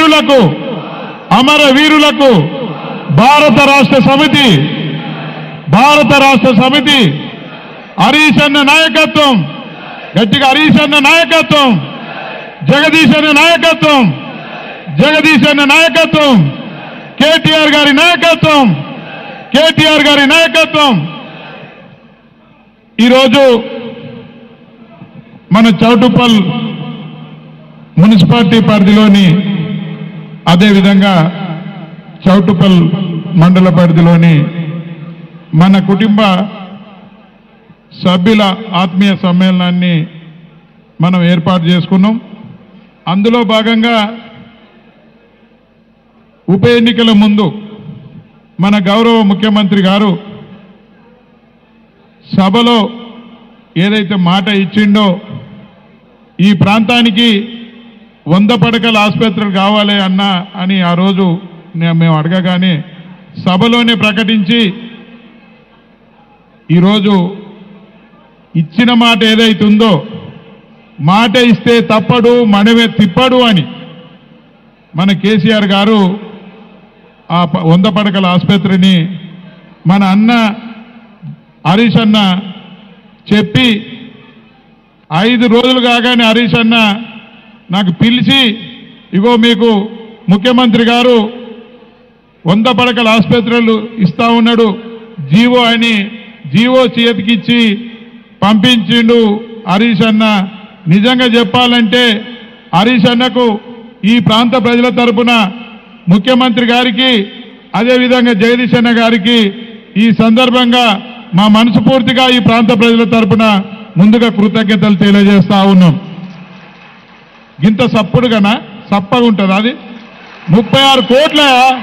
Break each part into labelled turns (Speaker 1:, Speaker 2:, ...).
Speaker 1: వీరులకు అమర వీరులకు భారత రాష్ట్ర సమితి భారత రాష్ట్ర సమితి హరీష్ అన్న నాయకత్వం గట్టిగా హరీష్ అన్న నాయకత్వం జగదీష్ అన్న నాయకత్వం జగదీష్ అన్న నాయకత్వం కేటీఆర్ గారి నాయకత్వం కేటీఆర్ గారి నాయకత్వం ఈరోజు మన చౌటుప్పల్ మున్సిపాలిటీ పరిధిలోని అదేవిధంగా చౌటుప్పల్ మండల పరిధిలోని మన కుటుంబ సభ్యుల ఆత్మీయ సమ్మేళనాన్ని మనం ఏర్పాటు చేసుకున్నాం అందులో భాగంగా ఉప ఎన్నికల ముందు మన గౌరవ ముఖ్యమంత్రి గారు సభలో ఏదైతే మాట ఇచ్చిండో ఈ ప్రాంతానికి వంద పడకల ఆసుపత్రులు కావాలి అన్నా అని ఆ రోజు నే- మేము అడగగానే సభలోనే ప్రకటించి ఈరోజు ఇచ్చిన మాట ఏదైతే ఉందో మాట ఇస్తే తప్పడు మనమే తిప్పడు అని మన కేసీఆర్ గారు ఆ ప- వంద పడకల ఆసుపత్రిని మన అన్న హరీష్ అన్న చెప్పి ఐదు రోజులు కాగానే హరీష్ అన్న నాకు పిలిచి ఇగో మీకు ముఖ్యమంత్రి గారు వంద పడకల ఆసుపత్రులు ఇస్తా ఉన్నాడు జీవో అని జీవో చేతికిచ్చి పంపించిండు హరీష్ అన్న నిజంగా చెప్పాలంటే హరీష్ అన్నకు ఈ ప్రాంత ప్రజల తరపున ముఖ్యమంత్రి గారికి అదేవిధంగా జగదీష్ అన్న గారికి ఈ సందర్భంగా మా మనసు పూర్తిగా ఈ ప్రాంత ప్రజల తరపున ముందుగా కృతజ్ఞతలు తెలియజేస్తా ఉన్నాం ఇంత సప్పుడుగానా సప్పగా ఉంటుంది అది ముప్పై ఆరు కోట్ల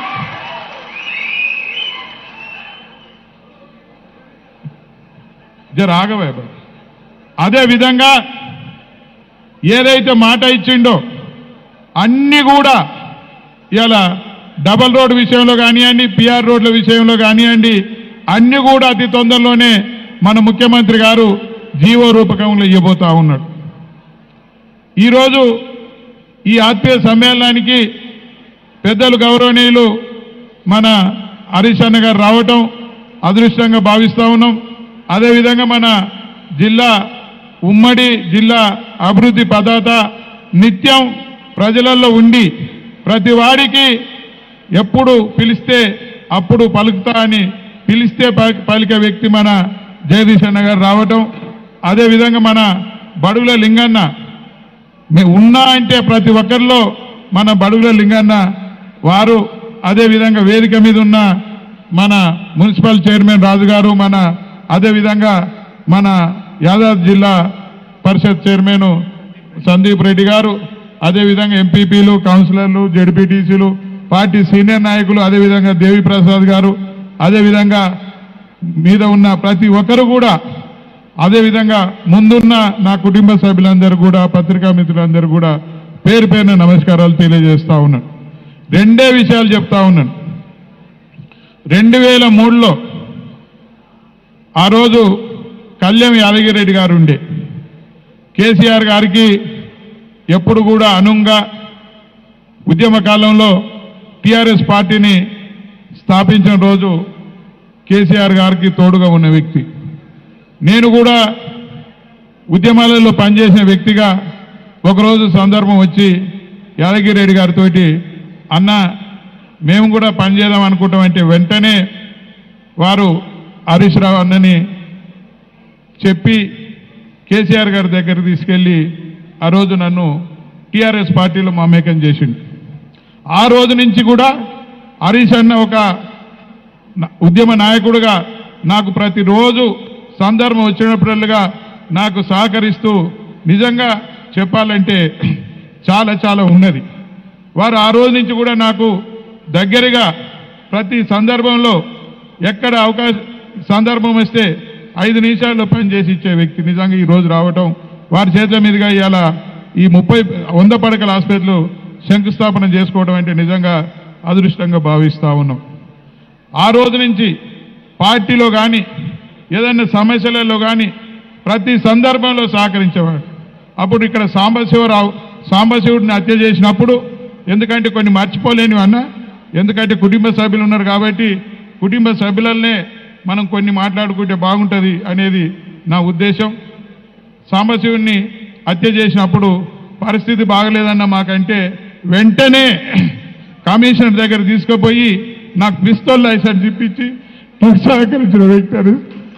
Speaker 1: జర ఆగవే బాబు. అదే విధంగా ఏదైతే మాట ఇచ్చిండో అన్ని కూడా ఇలా డబల్ రోడ్ విషయంలో కానివ్వండి పిఆర్ రోడ్ల విషయంలో కానివ్వండి అన్ని కూడా అతి తొందరలోనే మన ముఖ్యమంత్రి గారు జీవో రూపకంలో ఇవ్వబోతా ఉన్నాడు ఈరోజు ఈ ఆత్మీయ సమ్మేళనానికి పెద్దలు గౌరవనీయులు మన హరీష్ అన్న గారు రావటం అదృష్టంగా భావిస్తా ఉన్నాం అదేవిధంగా మన జిల్లా ఉమ్మడి జిల్లా అభివృద్ధి పదాత నిత్యం ప్రజలలో ఉండి ప్రతి వాడికి ఎప్పుడు పిలిస్తే అప్పుడు పలుకుతా అని పిలిస్తే ప- పలికే వ్యక్తి మన జగదీష్ అన్న గారు రావటం అదేవిధంగా మన బడుగుల లింగన్న మీ ఉన్నా అంటే ప్రతి ఒక్కరిలో మన బడుగుల లింగన్న వారు అదేవిధంగా వేదిక మీద ఉన్న మన మున్సిపల్ చైర్మన్ రాజు గారు మన అదేవిధంగా మన యాదాద్రి జిల్లా పరిషత్ చైర్మన్ సందీప్ రెడ్డి గారు అదేవిధంగా ఎంపీపీలు కౌన్సిలర్లు జడ్పీటీసీలు పార్టీ సీనియర్ నాయకులు అదేవిధంగా దేవి ప్రసాద్ గారు అదేవిధంగా మీద ఉన్న ప్రతి ఒక్కరు కూడా అదేవిధంగా ముందున్న నా కుటుంబ సభ్యులందరూ కూడా పత్రికా మిత్రులందరూ కూడా పేరు పేరున నమస్కారాలు తెలియజేస్తా ఉన్నాను రెండే విషయాలు చెప్తా ఉన్నాను రెండు వేల మూడులో ఆ రోజు కళ్యాణ్ యాదగిరెడ్డి గారు ఉండే కేసీఆర్ గారికి ఎప్పుడు కూడా అనుంగా ఉద్యమ కాలంలో టీఆర్ఎస్ పార్టీని స్థాపించిన రోజు కేసీఆర్ గారికి తోడుగా ఉన్న వ్యక్తి నేను కూడా ఉద్యమాలలో పనిచేసిన వ్యక్తిగా ఒకరోజు సందర్భం వచ్చి యాదగిరెడ్డి గారితో అన్న మేము కూడా పనిచేద్దాం అనుకుంటామంటే వెంటనే వారు హరీష్ రావు అన్నని చెప్పి కేసీఆర్ గారి దగ్గర తీసుకెళ్లి ఆ రోజు నన్ను టీఆర్ఎస్ పార్టీలో మమేకం చేసిండు ఆ రోజు నుంచి కూడా హరీష్ అన్న ఒక నా- ఉద్యమ నాయకుడిగా నాకు ప్రతిరోజు సందర్భం వచ్చినప్పుడల్లుగా నాకు సహకరిస్తూ నిజంగా చెప్పాలంటే చాలా చాలా ఉన్నది వారు ఆ రోజు నుంచి కూడా నాకు దగ్గరగా ప్రతి సందర్భంలో ఎక్కడ అవకాశం సందర్భం వస్తే ఐదు నిమిషాల్లో పనిచేసి ఇచ్చే వ్యక్తి నిజంగా ఈ రోజు రావటం వారి చేతుల మీదుగా ఇవాళ ఈ ముప్పై వంద పడకల ఆసుపత్రులు శంకుస్థాపన చేసుకోవడం అంటే నిజంగా అదృష్టంగా భావిస్తా ఉన్నాం ఆ రోజు నుంచి పార్టీలో కానీ ఏదైనా సమస్యలలో కానీ ప్రతి సందర్భంలో సహకరించేవాడు అప్పుడు ఇక్కడ సాంబశివరావు సాంబశివుడిని హత్య చేసినప్పుడు ఎందుకంటే కొన్ని మర్చిపోలేని అన్న ఎందుకంటే కుటుంబ సభ్యులు ఉన్నారు కాబట్టి కుటుంబ సభ్యులనే మనం కొన్ని మాట్లాడుకుంటే బాగుంటుంది అనేది నా ఉద్దేశం సాంబశివుణ్ణి హత్య చేసినప్పుడు పరిస్థితి బాగలేదన్న మాకంటే వెంటనే కమిషనర్ దగ్గర తీసుకుపోయి నాకు పిస్తోల్ లైసెన్స్ ఇప్పించి నాకు సహకరించిన వ్యక్తి అని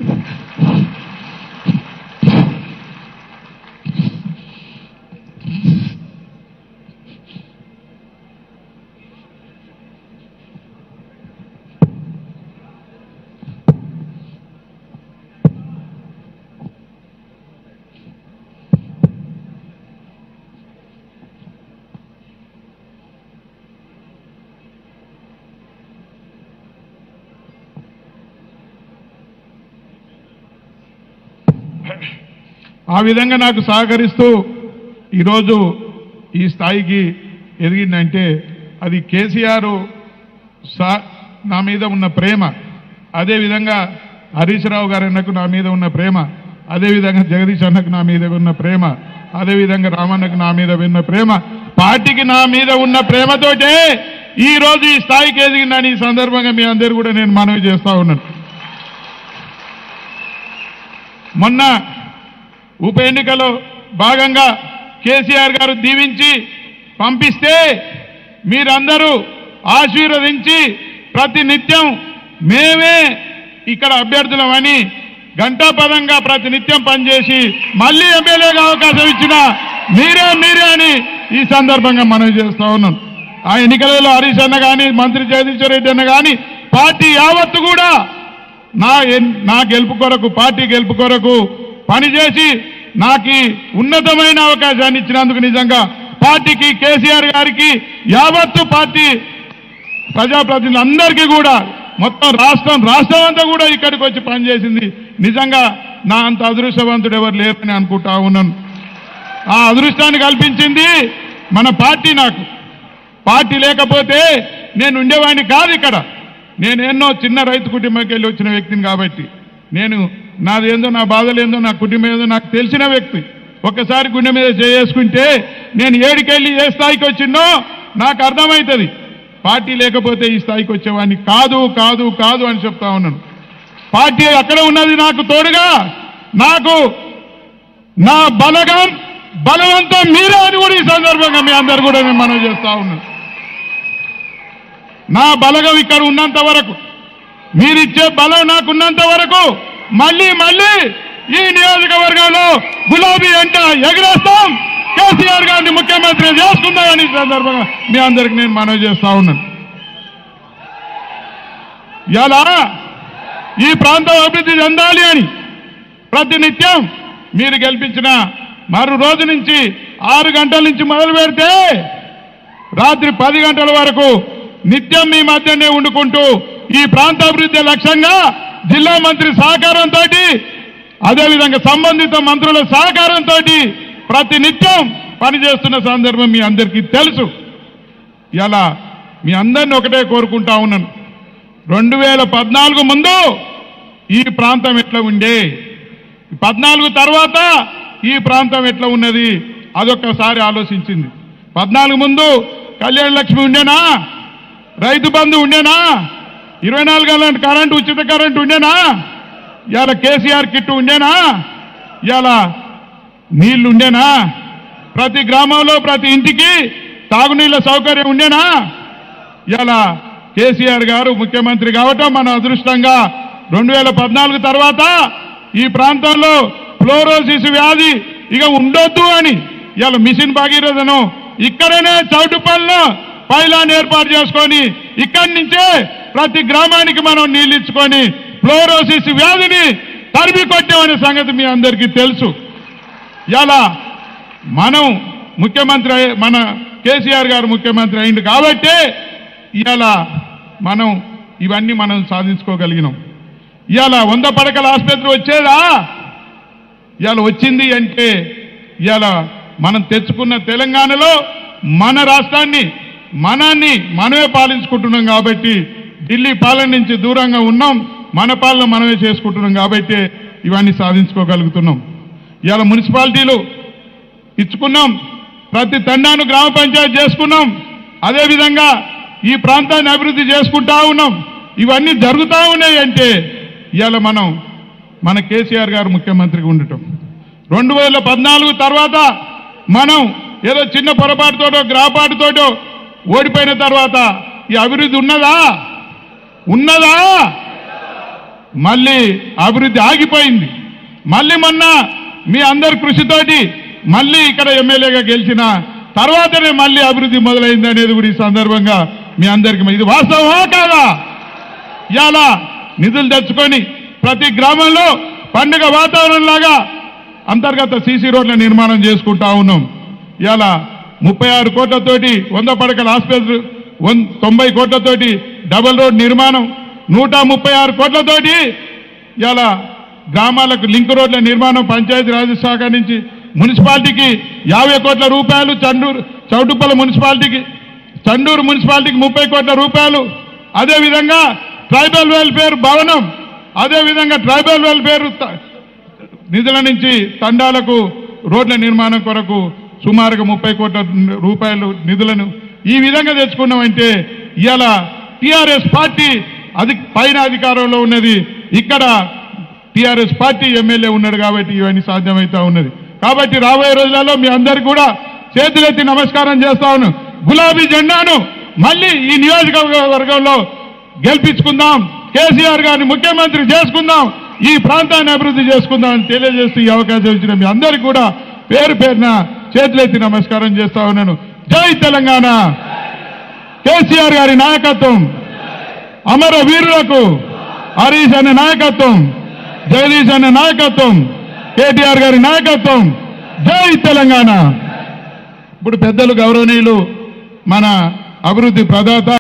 Speaker 1: ఆ విధంగా నాకు సహకరిస్తూ ఈరోజు ఈ స్థాయికి ఎదిగిందంటే అది కేసీఆర్ సా నా మీద ఉన్న ప్రేమ అదేవిధంగా హరీష్ రావు గారి అన్నకు నా మీద ఉన్న ప్రేమ అదేవిధంగా జగదీష్ అన్నకు నా మీద ఉన్న ప్రేమ అదేవిధంగా రామన్నకు నా మీద ఉన్న ప్రేమ పార్టీకి నా మీద ఉన్న ప్రేమతోటే ఈ రోజు ఈ స్థాయికి ఎదిగిందని ఈ సందర్భంగా మీ అందరూ కూడా నేను మనవి చేస్తా ఉన్నాను మొన్న ఉప ఎన్నికలో భాగంగా కేసీఆర్ గారు దీవించి పంపిస్తే మీరందరూ ఆశీర్వదించి ప్రతి నిత్యం మేమే ఇక్కడ అభ్యర్థులమని గంటాపదంగా ప్రతి నిత్యం పనిచేసి మళ్ళీ ఎమ్మెల్యేగా అవకాశం ఇచ్చిన మీరే మీరే అని ఈ సందర్భంగా మనవి చేస్తా ఉన్నాను ఆ ఎన్నికలలో హరీష్ అన్న కానీ మంత్రి జగదీశ్వర్ రెడ్డి అన్న కానీ పార్టీ యావత్తు కూడా నా ఎన్- నా గెలుపు కొరకు పార్టీ గెలుపు కొరకు పనిచేసి నాకు ఈ ఉన్నతమైన అవకాశాన్ని ఇచ్చినందుకు నిజంగా పార్టీకి కేసీఆర్ గారికి యావత్తు పార్టీ ప్రజాప్రతినిధులందరికీ కూడా మొత్తం రాష్ట్రం రాష్ట్రం అంతా కూడా ఇక్కడికి వచ్చి పనిచేసింది నిజంగా నా అంత అదృష్టవంతుడు ఎవరు లేరని అనుకుంటా ఉన్నాను ఆ అదృష్టాన్ని కల్పించింది మన పార్టీ నాకు పార్టీ లేకపోతే నేను ఉండేవాడిని కాదు ఇక్కడ నేను ఎన్నో చిన్న రైతు కుటుంబంకి వెళ్ళి వచ్చిన వ్యక్తిని కాబట్టి నేను నాదేందో నా బాధలేందో నా కుటుంబం ఏదో నాకు తెలిసిన వ్యక్తి ఒక్కసారి గుండె మీద చేసుకుంటే నేను ఏడికెళ్ళి ఏ స్థాయికి వచ్చిందో నాకు అర్థమవుతుంది పార్టీ లేకపోతే ఈ స్థాయికి వచ్చేవాడిని కాదు కాదు కాదు అని చెప్తా ఉన్నాను పార్టీ అక్కడ ఉన్నది నాకు తోడుగా నాకు నా బలగం బలవంతం మీరే అని కూడా ఈ సందర్భంగా మీ అందరు కూడా మేము మనం చేస్తా ఉన్నాం నా బలగం ఇక్కడ ఉన్నంత వరకు మీరిచ్చే బలం నాకున్నంత వరకు మళ్ళీ మళ్ళీ ఈ నియోజకవర్గంలో గులాబీ ఎంట ఎగరేస్తాం కేసీఆర్ గారిని ముఖ్యమంత్రి చేసుకుందామని ఈ సందర్భంగా మీ అందరికి నేను మనవి చేస్తా ఉన్నాను ఎలా ఈ ప్రాంతం అభివృద్ధి చెందాలి అని ప్రతినిత్యం మీరు గెలిపించిన మరో రోజు నుంచి ఆరు గంటల నుంచి మొదలు పెడితే రాత్రి పది గంటల వరకు నిత్యం మీ మధ్యనే వండుకుంటూ ఈ ప్రాంత అభివృద్ధి లక్ష్యంగా జిల్లా మంత్రి సహకారంతో అదేవిధంగా సంబంధిత మంత్రుల సహకారంతో ప్రతి నిత్యం పనిచేస్తున్న సందర్భం మీ అందరికీ తెలుసు ఇలా మీ అందరిని ఒకటే కోరుకుంటా ఉన్నాను రెండు వేల పద్నాలుగు ముందు ఈ ప్రాంతం ఎట్లా ఉండే పద్నాలుగు తర్వాత ఈ ప్రాంతం ఎట్లా ఉన్నది అదొక్కసారి ఆలోచించింది పద్నాలుగు ముందు కళ్యాణ లక్ష్మి ఉండేనా రైతు బంధు ఉండేనా ఇరవై నాలుగు గంటల కరెంటు ఉచిత కరెంటు ఉండేనా ఇవాళ కేసీఆర్ కిట్ ఉండేనా ఇవాళ నీళ్లు ఉండేనా ప్రతి గ్రామంలో ప్రతి ఇంటికి తాగునీళ్ళ సౌకర్యం ఉండేనా ఇలా కేసీఆర్ గారు ముఖ్యమంత్రి కావటం మన అదృష్టంగా రెండు వేల పద్నాలుగు తర్వాత ఈ ప్రాంతంలో ఫ్లోరోసిస్ వ్యాధి ఇక ఉండొద్దు అని ఇవాళ మిషన్ భగీరథను ఇక్కడనే చౌటుపల్లిలో పైలాన్ ఏర్పాటు చేసుకొని ఇక్కడి నుంచే ప్రతి గ్రామానికి మనం నీళ్ళు ఇచ్చుకొని ఫ్లోరోసిస్ వ్యాధిని తరిమి కొట్టామనే సంగతి మీ అందరికీ తెలుసు ఇలా మనం ముఖ్యమంత్రి అయ్యే- మన కేసీఆర్ గారు ముఖ్యమంత్రి అయింది కాబట్టి ఇవాళ మనం ఇవన్నీ మనం సాధించుకోగలిగినాం ఇవాళ వంద పడకల ఆసుపత్రి వచ్చేదా ఇవాళ వచ్చింది అంటే ఇవాళ మనం తెచ్చుకున్న తెలంగాణలో మన రాష్ట్రాన్ని మనాన్ని మనమే పాలించుకుంటున్నాం కాబట్టి ఢిల్లీ పాలన నుంచి దూరంగా ఉన్నాం మన పాలన మనమే చేసుకుంటున్నాం కాబట్టి ఇవన్నీ సాధించుకోగలుగుతున్నాం ఇవాళ మున్సిపాలిటీలు ఇచ్చుకున్నాం ప్రతి తండాను గ్రామ పంచాయతీ చేసుకున్నాం అదేవిధంగా ఈ ప్రాంతాన్ని అభివృద్ధి చేసుకుంటా ఉన్నాం ఇవన్నీ జరుగుతూ ఉన్నాయి అంటే ఇవాళ మనం మన కేసీఆర్ గారు ముఖ్యమంత్రిగా ఉండటం రెండు వేల పద్నాలుగు తర్వాత మనం ఏదో చిన్న పొరపాటుతోటో గ్రాపాటుతోటో ఓడిపోయిన తర్వాత ఈ అభివృద్ధి ఉన్నదా ఉన్నదా మళ్ళీ అభివృద్ధి ఆగిపోయింది మళ్ళీ మొన్న మీ అందరి కృషితోటి మళ్ళీ ఇక్కడ ఎమ్మెల్యేగా గెలిచిన తర్వాతనే మళ్ళీ అభివృద్ధి మొదలైంది అనేది కూడా ఈ సందర్భంగా మీ అందరికీ ఇది వాస్తవమా కాదా ఇవాళ నిధులు తెచ్చుకొని ప్రతి గ్రామంలో పండుగ వాతావరణం లాగా అంతర్గత సీసీ రోడ్ల నిర్మాణం చేసుకుంటా ఉన్నాం ఇవాళ ముప్పై ఆరు కోట్లతోటి వంద పడకల ఆసుపత్రి వన్ తొంభై కోట్లతోటి డబల్ రోడ్ నిర్మాణం నూట ముప్పై ఆరు కోట్లతోటి ఇవాళ గ్రామాలకు లింక్ రోడ్ల నిర్మాణం పంచాయతీ రాజ్ శాఖ నుంచి మున్సిపాలిటీకి యాభై కోట్ల రూపాయలు చండూరు చౌటుప్పల మున్సిపాలిటీకి చండూరు మున్సిపాలిటీకి ముప్పై కోట్ల రూపాయలు అదేవిధంగా ట్రైబల్ వెల్ఫేర్ భవనం అదేవిధంగా ట్రైబల్ వెల్ఫేర్ త- నిధుల నుంచి తండాలకు రోడ్ల నిర్మాణం కొరకు సుమారుగా ముప్పై కోట్ల రూపాయలు నిధులను ఈ విధంగా తెచ్చుకున్నామంటే ఇవాళ టిఆర్ఎస్ పార్టీ అది పైన అధికారంలో ఉన్నది ఇక్కడ టిఆర్ఎస్ పార్టీ ఎమ్మెల్యే ఉన్నాడు కాబట్టి ఇవన్నీ సాధ్యమవుతా ఉన్నది కాబట్టి రాబోయే రోజులలో మీ అందరికి కూడా చేతులెత్తి నమస్కారం చేస్తా ఉన్నాను గులాబీ జెండాను మళ్ళీ ఈ నియోజకవర్గంలో గెలిపించుకుందాం కేసీఆర్ గారిని ముఖ్యమంత్రి చేసుకుందాం ఈ ప్రాంతాన్ని అభివృద్ధి చేసుకుందాం అని తెలియజేస్తూ ఈ అవకాశం ఇచ్చిన మీ అందరికీ కూడా పేరు పేరున చేతులెత్తి నమస్కారం చేస్తా ఉన్నాను జై తెలంగాణ కేసీఆర్ గారి నాయకత్వం అమర వీరులకు హరీష్ అనే నాయకత్వం జగదీష్ అనే నాయకత్వం కేటీఆర్ గారి నాయకత్వం జై తెలంగాణ ఇప్పుడు పెద్దలు గౌరవనీయులు మన అభివృద్ధి ప్రదాత